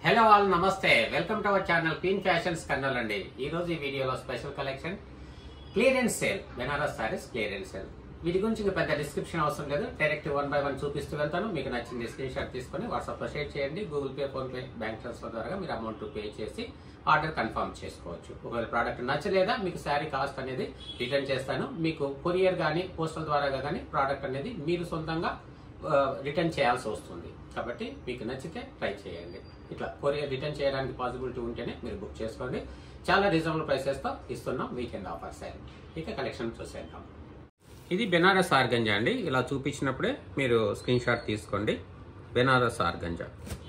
hello all నమస్తే welcome to our channel clean fashions Kurnool అండి ఈ రోజు ఈ వీడియోలో special collection clearance sale Banaras sarees clearance sale వీటి గురించి ఇంకా పెద్ద డిస్క్రిప్షన్ అవసరం లేదు డైరెక్ట్ వన్ బై వన్ చూపిస్తూ వెళ్తాను మీకు నచ్చింది స్క్రీన్ షాట్ తీసుకొని వాట్సాప్ లో షేర్ చేయండి Google Pay PhonePe bank transfer ద్వారా మీరు అమౌంట్ పే చేసి ఆర్డర్ కన్ఫర్మ్ చేసుకోవచ్చు ఒకవేళ ప్రోడక్ట్ నచ్చలేదా మీకు శారీ కాస్ట్ అనేది రిటర్న్ చేస్తాను మీకు కొరియర్ కానీ పోస్టల్ ద్వారా కానీ ప్రోడక్ట్ అనేది మీరు సొంతంగా రిటర్న్ చేయాల్సి వస్తుంది కాబట్టి మీకు నచ్చితే ట్రై చేయండి ఇట్లా కొరియర్ రిటర్న్ చేయడానికి పాసిబిలిటీ ఉంటేనే మీరు బుక్ చేసుకోండి చాలా రీజనబుల్ ప్రైసెస్తో ఇస్తున్నాం వీకెండ్ ఆఫర్స్ అండి ఇక కలెక్షన్ చూసేద్దాం ఇది బెనారస్ ఆర్గంజా అండి ఇలా చూపించినప్పుడే మీరు స్క్రీన్ షాట్ తీసుకోండి బెనారస్ ఆర్గంజా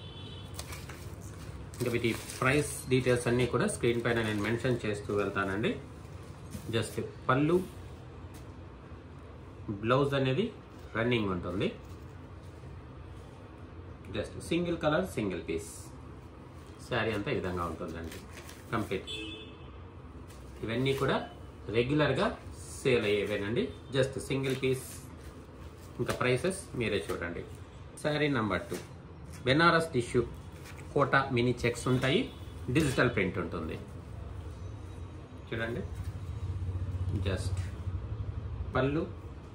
ఇంకా వీటి ప్రైస్ డీటెయిల్స్ అన్నీ కూడా స్క్రీన్ పైన నేను మెన్షన్ చేస్తూ వెళ్తానండి జస్ట్ పళ్ళు బ్లౌజ్ అనేది రన్నింగ్ ఉంటుంది just single colour single piece saree అంతా ఈ విధంగా ఉంటుందండి కంప్లీట్ ఇవన్నీ కూడా రెగ్యులర్గా సేల్ అయ్యేవేనండి జస్ట్ సింగిల్ పీస్ ఇంకా ప్రైసెస్ మీరే చూడండి sari number two Banaras tissue Kota mini checks ఉంటాయి డిజిటల్ ప్రింట్ ఉంటుంది చూడండి జస్ట్ పళ్ళు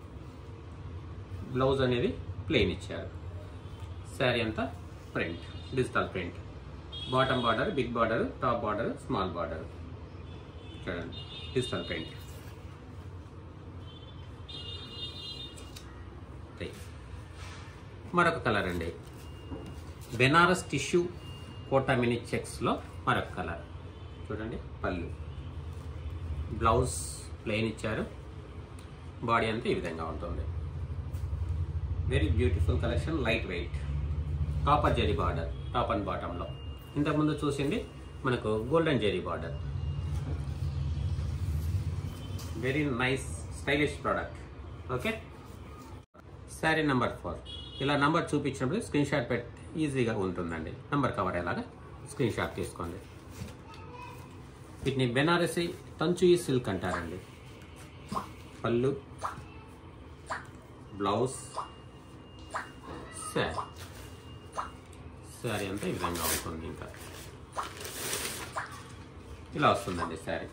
బ్లౌజ్ అనేది ప్లెయిన్ ఇచ్చారు శారీ అంతా print digital print bottom border big border top border small border చూడండి డిజిటల్ ప్రింట్ మరొక కలర్ అండి బెనారస్ టిష్యూ కోటా మినీ చెక్స్లో మరొక కలర్ చూడండి పళ్ళు బ్లౌజ్ ప్లెయిన్ ఇచ్చారు బాడీ అంతా ఈ విధంగా ఉంటుంది very beautiful collection light weight copper zari border top and బాటంలో ఇంతకుముందు చూసింది మనకు golden zari border very nice stylish product okay saree number four ఇలా నంబర్ చూపించినప్పుడు స్క్రీన్ షాట్ పెట్టి ఈజీగా ఉంటుందండి నంబర్ కవర్ ఎలాగా స్క్రీన్ షాట్ తీసుకోండి వీటిని బెనారసి తంచుయి సిల్క్ అంటారండి పళ్ళు బ్లౌజ్ శారీ శారీ అంతా ఈ విధంగా ఉంటుంది ఇంకా ఇలా వస్తుందండి శారీ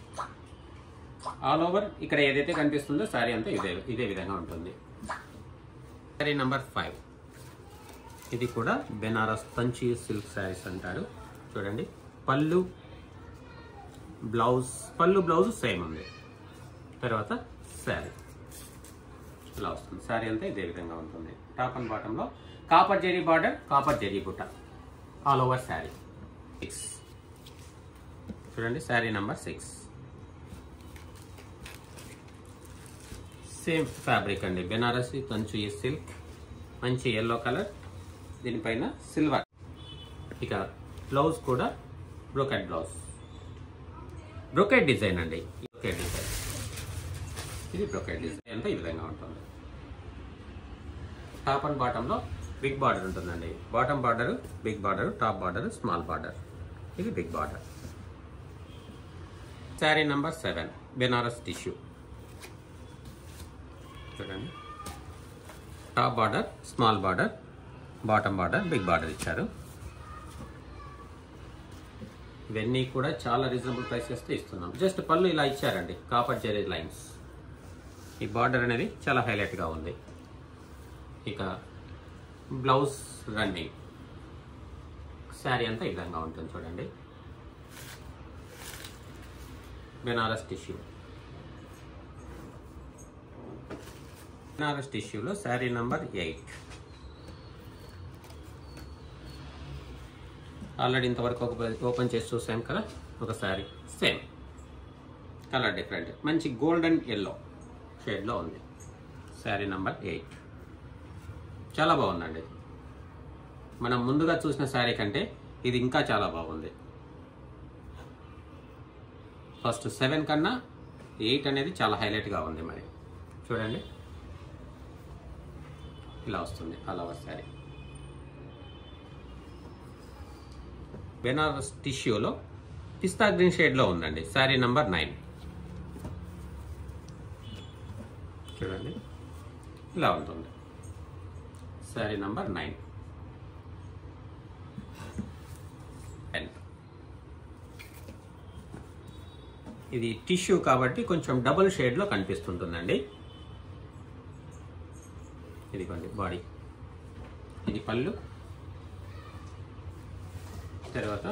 ఆల్ ఓవర్ ఇక్కడ ఏదైతే కనిపిస్తుందో శారీ అంతా ఇదే ఇదే విధంగా ఉంటుంది శారీ నంబర్ ఫైవ్ ఇది కూడా బెనారస్ తంచి సిల్క్ శారీస్ అంటారు చూడండి పళ్ళు బ్లౌజ్ పళ్ళు బ్లౌజ్ సేమ్ ఉంది తర్వాత శారీ ఇలా వస్తుంది శారీ అంతా ఇదే విధంగా ఉంటుంది టాప్ అండ్ బాటంలో కాపర్ జెరీ బార్డర్ కాపర్ జెరీ బుట్ట ఆల్ ఓవర్ శారీ సిక్స్ చూడండి sari number six same fabric అండి బెనారసి కంచు ఈ సిల్క్ మంచి ఎల్లో కలర్ దీనిపైన సిల్వర్ ఇక బ్లౌజ్ కూడా బ్రోకెట్ బ్లౌజ్ బ్రోకెట్ డిజైన్ అండి బ్రోకెట్ డిజైన్ ఇది బ్రోకెట్ డిజైన్ అంతా ఈ విధంగా ఉంటుంది టాప్ అండ్ బాటంలో బిగ్ బార్డర్ ఉంటుందండి bottom border big border top border small border ఇది big border sari number seven Banaras tissue చూడండి top border small border bottom border big border ఇచ్చారు ఇవన్నీ కూడా చాలా రీజనబుల్ ప్రైసెస్తో ఇస్తున్నాం జస్ట్ పళ్ళు ఇలా ఇచ్చారండి కాపర్ జెరీ లైన్స్ ఈ బార్డర్ అనేది చాలా హైలైట్గా ఉంది ఇక బ్లౌజ్ రన్నింగ్ శారీ అంతా ఈ విధంగా ఉంటుంది చూడండి బెనారస్ టిష్యూ బెనారస్ టిష్యూలో శారీ నంబర్ ఎయిట్ ఆల్రెడీ ఇంతవరకు ఒక ఓపెన్ చేసి చూసాం కదా ఒక శారీ సేమ్ కలర్ డిఫరెంట్ మంచి గోల్డెన్ ఎల్లో షేడ్లో ఉంది శారీ నంబర్ ఎయిట్ చాలా బాగుందండి మనం ముందుగా చూసిన శారీ కంటే ఇది ఇంకా చాలా బాగుంది ఫస్ట్ సెవెన్ కన్నా ఎయిట్ అనేది చాలా హైలైట్గా ఉంది మరి చూడండి ఇలా వస్తుంది ఆల్ ఓవర్ శారీ బెనారస్ టిష్యూలో పిస్తా గ్రీన్ షేడ్లో ఉందండి శారీ నంబర్ నైన్ చూడండి ఇలా ఉంటుంది శారీ నంబర్ నైన్ ఇది టిష్యూ కాబట్టి కొంచెం డబుల్ షేడ్లో కనిపిస్తుంటుందండి ఇదిగోండి బాడీ ఇది పళ్ళు తర్వాత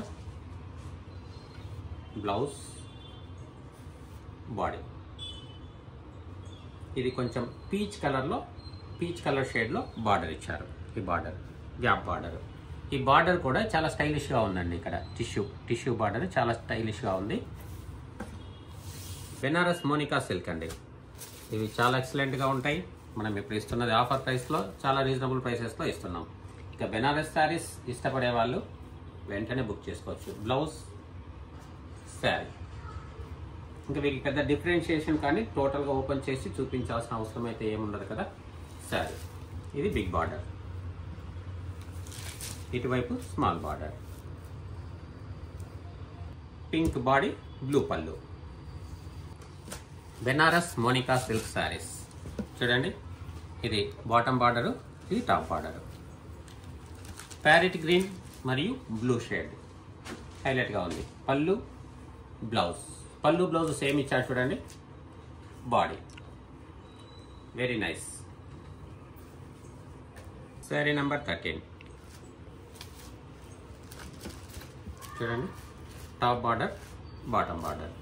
బ్లౌజ్ బాడీ ఇది కొంచెం పీచ్ కలర్లో పీచ్ కలర్ షేడ్లో బార్డర్ ఇచ్చారు ఈ బార్డర్ గ్యాప్ బార్డర్ ఈ బార్డర్ కూడా చాలా స్టైలిష్గా ఉందండి ఇక్కడ టిష్యూ టిష్యూ బార్డర్ చాలా స్టైలిష్గా ఉంది బెనారస్ మోనికా సిల్క్ అండి ఇవి చాలా ఎక్సలెంట్గా ఉంటాయి మనం ఇప్పుడు ఇస్తున్నది ఆఫర్ ప్రైస్లో చాలా రీజనబుల్ ప్రైసెస్లో ఇస్తున్నాం ఇక బెనారస్ శారీస్ ఇష్టపడే వాళ్ళు వెంటనే బుక్ చేసుకోవచ్చు బ్లౌజ్ శారీ ఇంకా వీటికి పెద్ద డిఫరెన్షియేషన్ కానీ టోటల్గా ఓపెన్ చేసి చూపించాల్సిన అవసరం అయితే ఏముండదు కదా శారీ ఇది బిగ్ బార్డర్ ఇటువైపు small border pink body blue పళ్ళు బెనారస్ మోనికా సిల్క్ శారీస్ చూడండి ఇది బాటమ్ బార్డరు ఇది టాప్ బార్డరు ప్యారెట్ గ్రీన్ మరియు బ్లూ షేడ్ హైలైట్గా ఉంది పళ్ళు బ్లౌజ్ పళ్ళు బ్లౌజ్ సేమ్ ఇచ్చాడు చూడండి body very nice sari number thirteen చూడండి టాప్ బార్డర్ బాటమ్ బార్డర్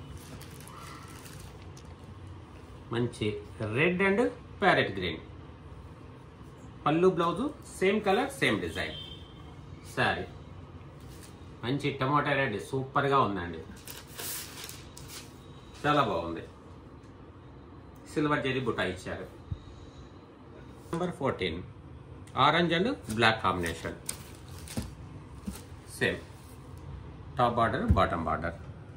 మంచి రెడ్ అండ్ ప్యారెట్ గ్రీన్ పళ్ళు blouse same colour same design sari మంచి టమోటా రెడ్ సూపర్గా ఉందండి చాలా బాగుంది సిల్వర్ జెరీ బుటా ఇచ్చారు number fourteen orange and black combination same top border bottom border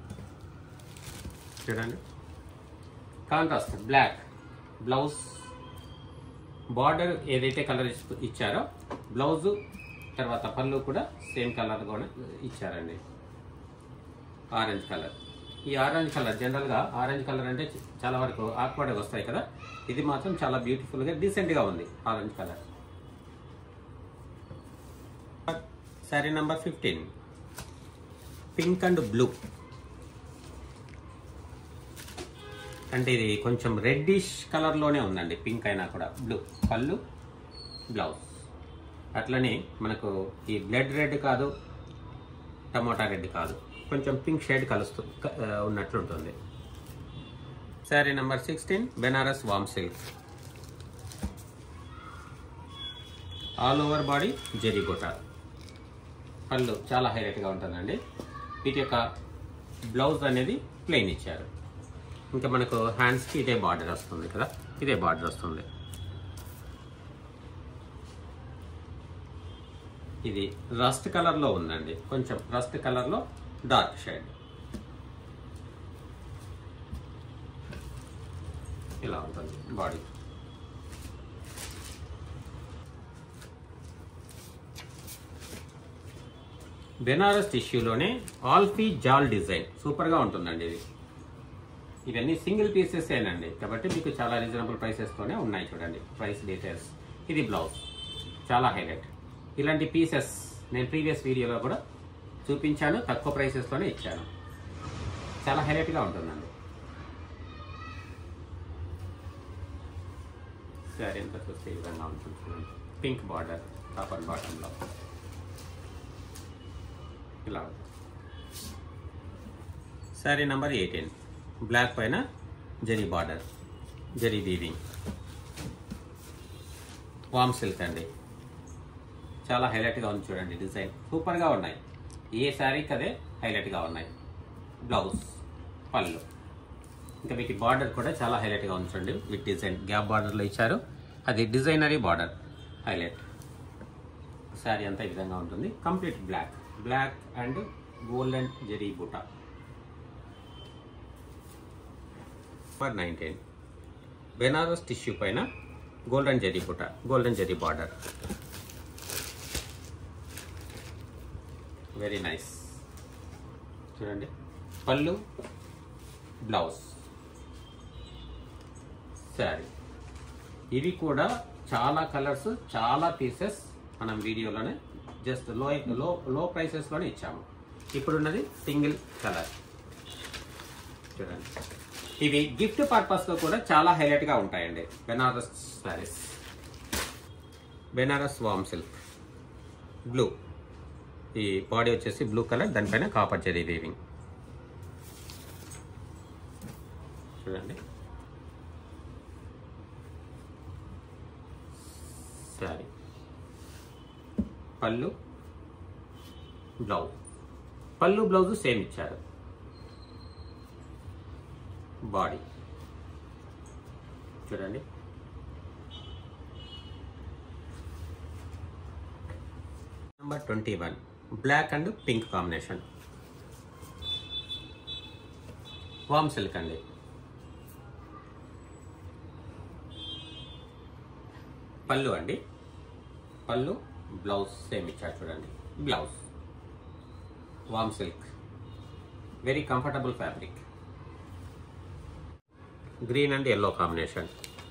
చూడండి కాంట్రాస్ట్ బ్లాక్ బ్లౌజ్ బార్డర్ ఏదైతే కలర్ ఇచ్చారో బ్లౌజు తర్వాత పళ్ళు కూడా సేమ్ కలర్ కూడా ఇచ్చారండి ఆరెంజ్ కలర్ ఈ ఆరెంజ్ కలర్ జనరల్గా ఆరెంజ్ కలర్ అంటే చాలా వరకు ఆక్వర్డ్గా వస్తాయి కదా ఇది మాత్రం చాలా బ్యూటిఫుల్గా డీసెంట్గా ఉంది orange colour sari number fifteen pink and blue అంటే ఇది కొంచెం రెడ్డిష్ కలర్లోనే ఉందండి పింక్ అయినా కూడా బ్లూ పళ్ళు బ్లౌజ్ అట్లనే మనకు ఈ బ్లడ్ రెడ్ కాదు టమోటా రెడ్ కాదు కొంచెం పింక్ షేడ్ కలుస్తూ క- ఆ, ఉన్నట్లుంటుంది శారీ నెంబర్ సిక్స్టీన్ బెనారస్ వామ్ సిల్క్ ఆల్ ఓవర్ బాడీ జెరీ బుట్ట పళ్ళు చాలా హైలైట్గా ఉంటుందండి వీటి యొక్క బ్లౌజ్ అనేది ప్లెయిన్ ఇచ్చారు ఇంకా మనకు హ్యాండ్స్కి ఇదే బార్డర్ వస్తుంది కదా ఇదే బార్డర్ వస్తుంది ఇది రస్ట్ కలర్లో ఉందండి కొంచెం రస్ట్ కలర్లో డార్క్ షేడ్ ఇలా ఉంటుంది బాడీ బెనారస్ టిష్యూలోనే ఆల్ఫీ జాల్ డిజైన్ సూపర్గా ఉంటుందండి ఇది ఇవన్నీ సింగిల్ పీసెస్ ఏనండి కాబట్టి మీకు చాలా రీజనబుల్ ప్రైసెస్తోనే ఉన్నాయి చూడండి ప్రైస్ డీటెయిల్స్ ఇది బ్లౌజ్ చాలా హైలైట్ ఇలాంటి పీసెస్ నేను ప్రీవియస్ వీడియోలో కూడా చూపించాను తక్కువ ప్రైసెస్లోనే ఇచ్చాను చాలా హైలైట్గా ఉంటుందండి సరే ఎంత చూస్తే ఈ విధంగా ఉంటుంది చూడండి పింక్ బార్డర్ టాప్ అండ్ బాటంలో ఇలా ఉంటుంది శారీ నెంబర్ ఎయిటీన్ బ్లాక్ పైన జరీ బార్డర్ జరీ వీవింగ్ వామ్ సిల్క్ అండి చాలా హైలైట్గా ఉంది చూడండి డిజైన్ సూపర్గా ఉన్నాయి ఏ శారీకి అదే హైలైట్గా ఉన్నాయి బ్లౌజ్ పళ్ళు ఇంకా మీకు బార్డర్ కూడా చాలా హైలైట్గా ఉంది చూడండి విత్ డిజైన్ గ్యాప్ బార్డర్లో ఇచ్చారు అది డిజైనరీ బార్డర్ హైలైట్ శారీ అంతా ఈ విధంగా ఉంటుంది complete black black and golden జెరీ బుటా ఫర్ నైన్టీన్ బెనారస్ టిష్యూ పైన గోల్డెన్ జరీ బుట్ట గోల్డెన్ జరీ బార్డర్ వెరీ నైస్ చూడండి పళ్ళు బ్లౌజ్ శారీ ఇవి కూడా చాలా కలర్స్ చాలా పీసెస్ మనం వీడియోలోనే జస్ట్ లో లో లో ప్రైసెస్లోనే ఇచ్చాము ఇప్పుడున్నది సింగిల్ కలర్ ఇది కూడా చాలా హైలైట్గా ఉంది చూడండి పింక్ బార్డర్ టాప్ అండ్ బాటంలో sari number twenty one black పైన జరీ బార్డర్ జరీ వీవింగ్ వామ్ సిల్క్ అండి చాలా హైలైట్గా ఉంది చూడండి డిజైన్ సూపర్గా ఉన్నాయి ఏ శారీకి అదే హైలైట్గా ఉన్నాయి బ్లౌజ్ పళ్ళు ఇంకా మీకు బార్డర్ కూడా చాలా హైలైట్గా ఉంది చూడండి చూడండి ఇవి గిఫ్ట్ పర్పస్ లో కూడా చాలా హైలైట్ గా ఉంటాయండి బెనారస్ సారీస్ బెనారస్ వామ్ సిల్క్ బ్లూ ఈ బాడీ వచ్చేసి బ్లూ కలర్ దానిపైన కాపర్ జరీ వీవింగ్ చూడండి సారీ పళ్ళు బ్లౌజ్ పళ్ళు బ్లౌజ్ సేమ్ ఇచ్చారు బాడీ చూడండి number twenty one black and pink combination వామ్ సిల్క్ అండి పళ్ళు అండి పళ్ళు బ్లౌజ్ సేమ్ ఇచ్చారు చూడండి బ్లౌజ్ వామ్ silk very comfortable fabric green and yellow combination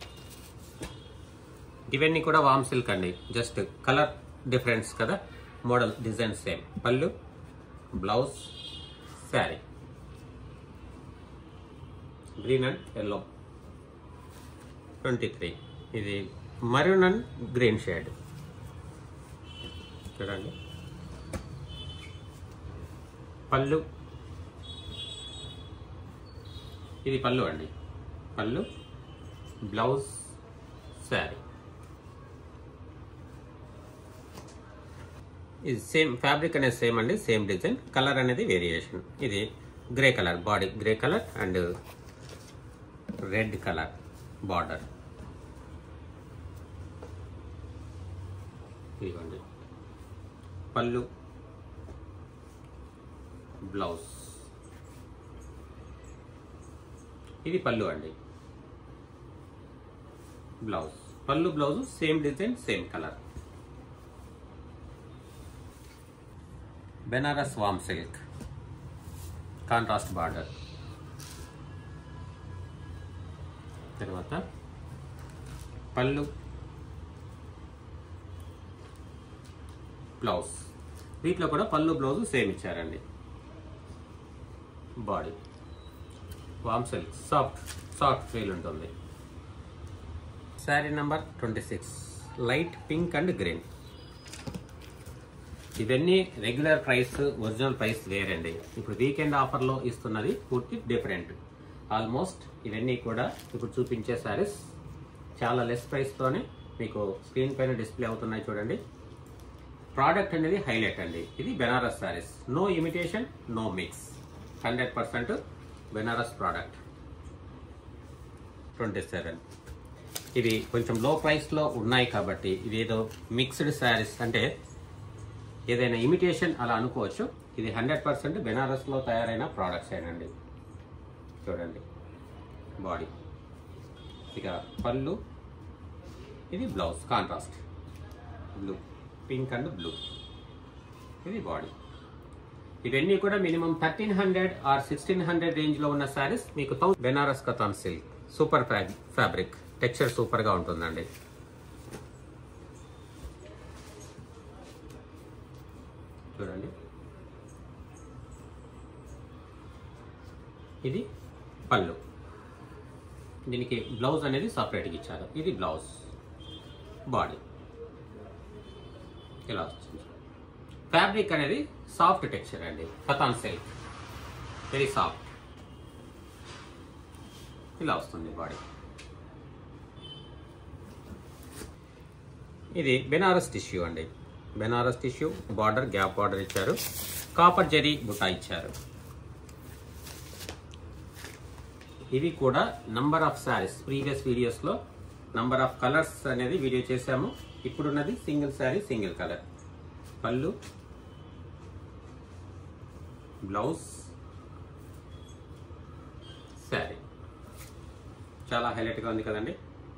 ఇవన్నీ కూడా వామ్ సిల్క్ అండి జస్ట్ కలర్ డిఫరెన్స్ కదా మోడల్ డిజైన్ సేమ్ పళ్ళు blouse sari green and yellow twenty three ఇది మరూన్ అండ్ గ్రీన్ షేడ్ చూడండి పళ్ళు ఇది పళ్ళు అండి పళ్ళు బ్లౌజ్ శారీ ఇది సేమ్ ఫ్యాబ్రిక్ అనేది సేమ్ అండి సేమ్ డిజైన్ కలర్ అనేది వేరియేషన్ ఇది grey colour body grey colour and red colour border ఇదిగోండి పళ్ళు బ్లౌజ్ ఇది పళ్ళు అండి బ్లౌజ్ పళ్ళు blouse same design same colour Banaras వామ్ సిల్క్ కాంట్రాస్ట్ బార్డర్ తర్వాత పళ్ళు బ్లౌజ్ వీటిలో కూడా పళ్ళు బ్లౌజ్ సేమ్ ఇచ్చారండి బాడీ వామ్ సిల్క్ సాఫ్ట్ సాఫ్ట్ ఫీల్ ఉంటుంది sari number twenty six light pink and green ఇవన్నీ రెగ్యులర్ ప్రైస్ ఒరిజినల్ ప్రైస్ వేరండి ఇప్పుడు వీకెండ్ ఆఫర్లో ఇస్తున్నది పూర్తి డిఫరెంట్ ఆల్మోస్ట్ ఇవన్నీ కూడా ఇప్పుడు చూపించే సారీస్ చాలా లెస్ ప్రైస్తోనే మీకు స్క్రీన్ పైన డిస్ప్లే అవుతున్నాయి చూడండి ప్రోడక్ట్ అనేది హైలైట్ అండి ఇది Banaras saris no imitation no mix hundred percent Banaras product twenty seven ఇవి కొంచెం లో ప్రైస్లో ఉన్నాయి కాబట్టి ఇది ఏదో మిక్స్డ్ శారీస్ అంటే ఏదైనా ఇమిటేషన్ అలా అనుకోవచ్చు ఇది హండ్రెడ్ పర్సెంట్ బెనారస్లో తయారైన ప్రోడక్ట్స్ ఏనండి చూడండి బాడీ ఇక పళ్ళు ఇది blouse contrast blue pink and blue ఇది బాడీ ఇవన్నీ కూడా minimum thirteen hundred or sixteen hundred రేంజ్లో ఉన్న శారీస్ మీకు థౌ Banaras katan silk super fabric texture సూపర్గా ఉంటుందండి చూడండి ఇది పళ్ళు దీనికి బ్లౌజ్ అనేది సపరేట్గా ఇచ్చారు ఇది బ్లౌజ్ బాడీ ఇలా వస్తుంది ఫ్యాబ్రిక్ అనేది సాఫ్ట్ టెక్స్చర్ అండి కథాన్ సిల్క్ వెరీ సాఫ్ట్ ఇలా వస్తుంది బాడీ ఇది బెనారస్ టిష్యూ అండి Banaras tissue border gap border ఇచ్చారు కాపర్ జరీ బుటా ఇచ్చారు ఇవి కూడా నంబర్ ఆఫ్ శారీస్ ప్రీవియస్ వీడియోస్లో నంబర్ ఆఫ్ కలర్స్ అనేది వీడియో చేశాము ఇప్పుడున్నది సింగిల్ శారీ సింగిల్ కలర్ పళ్ళు బ్లౌజ్ శారీ చాలా హైలైట్గా ఉంది కదండి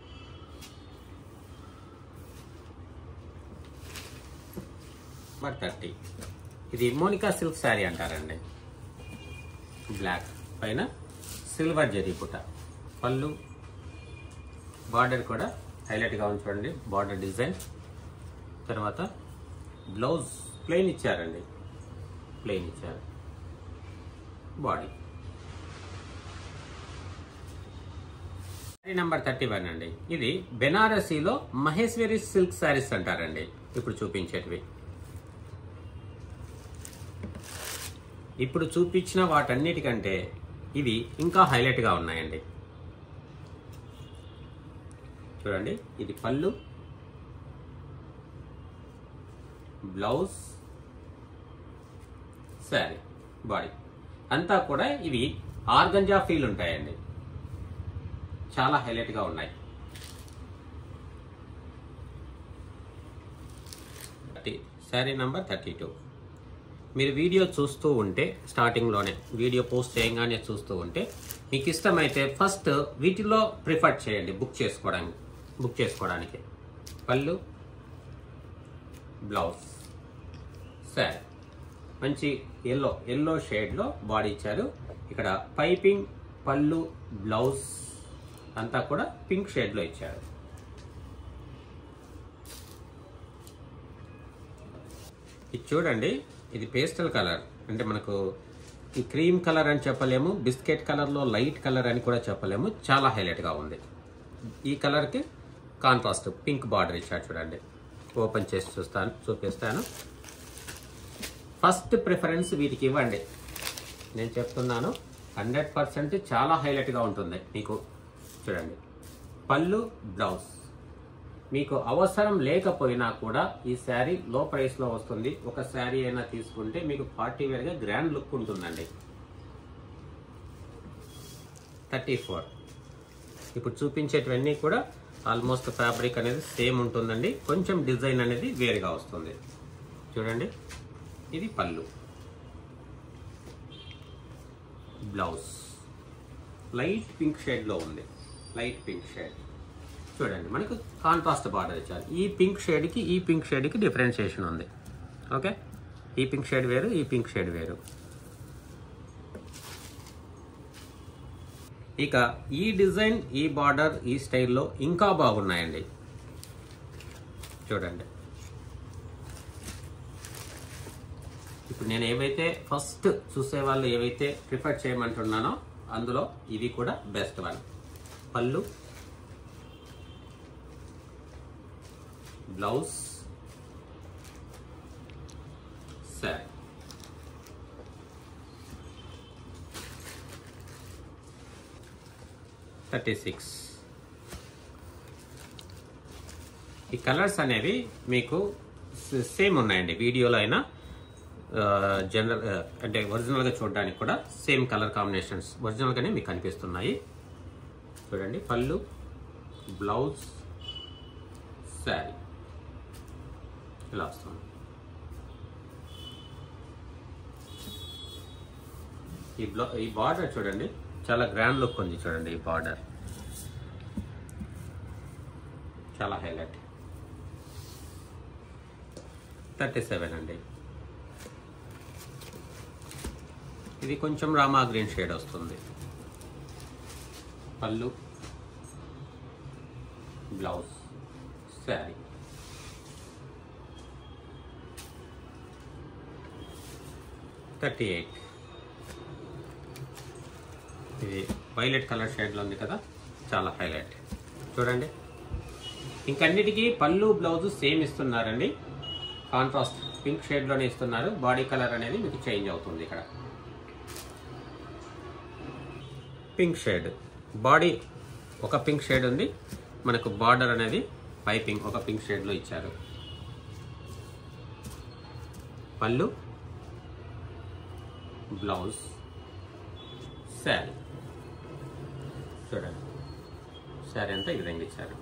నెంబర్ థర్టీ ఇది మోనికా సిల్క్ శారీ అంటారండి బ్లాక్ పైన సిల్వర్ జరీ పుట పళ్ళు బార్డర్ కూడా హైలైట్గా ఉంది చూడండి బార్డర్ డిజైన్ తర్వాత బ్లౌజ్ ప్లెయిన్ ఇచ్చారండి ప్లెయిన్ ఇచ్చారు body sari number thirty one అండి ఇది బెనారసీలో మహేశ్వరి సిల్క్ శారీస్ అంటారండి ఇప్పుడు చూపించేటివి ఇప్పుడు చూపించిన వాటన్నిటికంటే ఇవి ఇంకా హైలైట్గా ఉన్నాయండి చూడండి ఇది పళ్ళు బ్లౌజ్ శారీ బాడీ అంతా కూడా ఇవి ఆర్గంజా ఫీల్ ఉంటాయండి చాలా హైలైట్గా ఉన్నాయి thirty sari number thirty two మీరు వీడియో చూస్తూ ఉంటే స్టార్టింగ్లోనే వీడియో పోస్ట్ చేయగానే చూస్తూ ఉంటే మీకు ఇష్టమైతే ఫస్ట్ వీటిలో ప్రిఫర్ చేయండి బుక్ చేసుకోవడానికి బుక్ చేసుకోవడానికి పళ్ళు బ్లౌజ్ సరే మంచి ఎల్లో ఎల్లో షేడ్లో బాడీ ఇచ్చారు ఇక్కడ పైపింగ్ పళ్ళు బ్లౌజ్ అంతా కూడా పింక్ షేడ్లో ఇచ్చారు ఇది చూడండి ఇది పేస్టల్ కలర్ అంటే మనకు ఈ క్రీమ్ కలర్ అని చెప్పలేము బిస్కెట్ కలర్లో లైట్ కలర్ అని కూడా చెప్పలేము చాలా హైలైట్గా ఉంది ఈ కలర్కి కాంట్రాస్ట్ పింక్ బార్డర్ ఇచ్చాడు చూడండి ఓపెన్ చేసి చూస్తాను చూపిస్తాను ఫస్ట్ ప్రిఫరెన్స్ వీటికి ఇవ్వండి నేను చెప్తున్నాను హండ్రెడ్ పర్సెంట్ చాలా హైలైట్గా ఉంటుంది మీకు చూడండి పళ్ళు బ్లౌజ్ మీకు అవసరం లేకపోయినా కూడా ఈ శారీ లో ప్రైస్లో వస్తుంది ఒక శారీ అయినా తీసుకుంటే మీకు పార్టీ వేర్గా గ్రాండ్ లుక్ ఉంటుందండి థర్టీ ఫోర్ ఇప్పుడు చూపించేటివన్నీ కూడా ఆల్మోస్ట్ ఫ్యాబ్రిక్ అనేది సేమ్ ఉంటుందండి కొంచెం డిజైన్ అనేది వేరుగా వస్తుంది చూడండి ఇది పళ్ళు బ్లౌజ్ లైట్ పింక్ షేడ్లో ఉంది లైట్ పింక్ షేడ్ చూడండి మనకు కాంట్రాస్ట్ బార్డర్ ఇచ్చారు ఈ పింక్ షేడ్కి ఈ పింక్ షేడ్కి డిఫరెన్షియేషన్ ఉంది ఓకే ఈ పింక్ షేడ్ వేరు ఈ పింక్ షేడ్ వేరు ఇక ఈ డిజైన్ ఈ బార్డర్ ఈ స్టైల్లో ఇంకా బాగున్నాయండి చూడండి ఇప్పుడు నేను ఏవైతే ఫస్ట్ చూసే వాళ్ళు ఏవైతే ప్రిఫర్ చేయమంటున్నానో అందులో ఇది కూడా బెస్ట్ వన్ పళ్ళు బ్లౌజ్ శారీ థర్టీ సిక్స్ ఈ కలర్స్ అనేవి మీకు సేమ్ ఉన్నాయండి వీడియోలో అయినా జనరల్ అంటే ఒరిజినల్గా చూడడానికి కూడా సేమ్ కలర్ కాంబినేషన్స్ ఒరిజినల్గానే మీకు కనిపిస్తున్నాయి చూడండి పళ్ళు బ్లౌజ్ శారీ ఇలా వస్తుంది ఈ బ్లౌ ఈ బార్డర్ చూడండి చాలా గ్రాండ్ లుక్ ఉంది చూడండి ఈ బార్డర్ చాలా హైలైట్ థర్టీ సెవెన్ అండి ఇది కొంచెం రామా గ్రీన్ షేడ్ వస్తుంది పళ్ళు బ్లౌజ్ శారీ థర్టీ ఎయిట్ ఇది వైలెట్ కలర్ షేడ్లో ఉంది కదా చాలా హైలైట్ చూడండి ఇంకన్నిటికీ పళ్ళు బ్లౌజ్ సేమ్ ఇస్తున్నారండి కాంట్రాస్ట్ పింక్ షేడ్లోనే ఇస్తున్నారు బాడీ కలర్ అనేది మీకు చేంజ్ అవుతుంది ఇక్కడ పింక్ షేడ్ బాడీ ఒక పింక్ షేడ్ ఉంది మనకు బార్డర్ అనేది పైపింగ్ ఒక పింక్ షేడ్లో ఇచ్చారు పళ్ళు బ్లౌజ్ శారీ చూడండి శారీ అంతా ఈ విధంగా ఇచ్చారు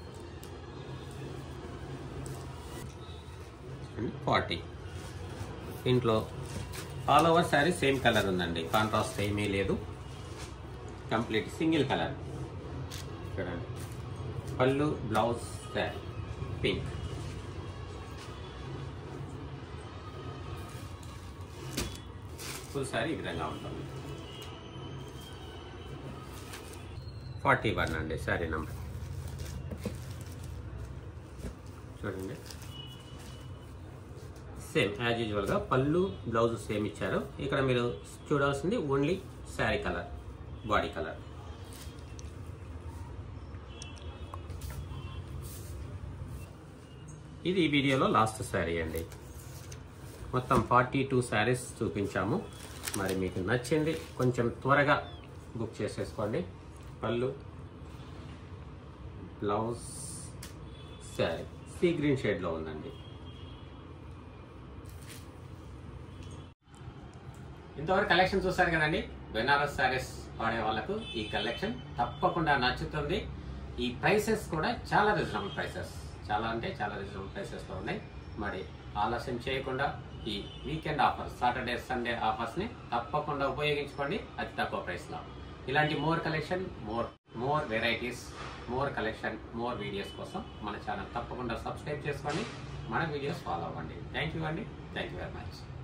ఫార్టీ దీంట్లో all over sari same colour ఉందండి కాంట్రాస్ట్ ఏమీ లేదు కంప్లీట్ సింగిల్ కలర్ చూడండి పళ్ళు blouse sari pink full sari ఈ విధంగా ఉంటుంది ఫార్టీ వన్ అండి శారీ నెంబర్ చూడండి సేమ్ యాజ్ యూజువల్గా పళ్ళు బ్లౌజ్ సేమ్ ఇచ్చారు ఇక్కడ మీరు చూడాల్సింది only sari colour body colour ఇది ఈ వీడియోలో లాస్ట్ శారీ అండి మొత్తం ఫార్టీ టూ శారీస్ చూపించాము మరి మీకు నచ్చింది కొంచెం త్వరగా బుక్ చేసేసుకోండి పళ్ళు బ్లౌజ్ శారీ సీ గ్రీన్ షేడ్లో ఉందండి ఇంతవరకు కలెక్షన్ చూసారు కదండి బెనారస్ శారీస్ వాడే వాళ్ళకు ఈ కలెక్షన్ తప్పకుండా నచ్చుతుంది ఈ ప్రైసెస్ కూడా చాలా రీజనబుల్ ప్రైసెస్ చాలా అంటే చాలా రీజనబుల్ ప్రైసెస్లో ఉన్నాయి మరి ఆలస్యం చేయకుండా ఈ వీకెండ్ ఆఫర్ సాటర్డే సండే ఆఫర్స్ని తప్పకుండా ఉపయోగించుకోండి అతి తక్కువ ప్రైస్లో ఇలాంటి more collection more more varieties more collection more videos కోసం మన ఛానల్ తప్పకుండా సబ్స్క్రైబ్ చేసుకోండి మన వీడియోస్ ఫాలో అవ్వండి థ్యాంక్ యూ అండి థ్యాంక్ యూ వెరీ మచ్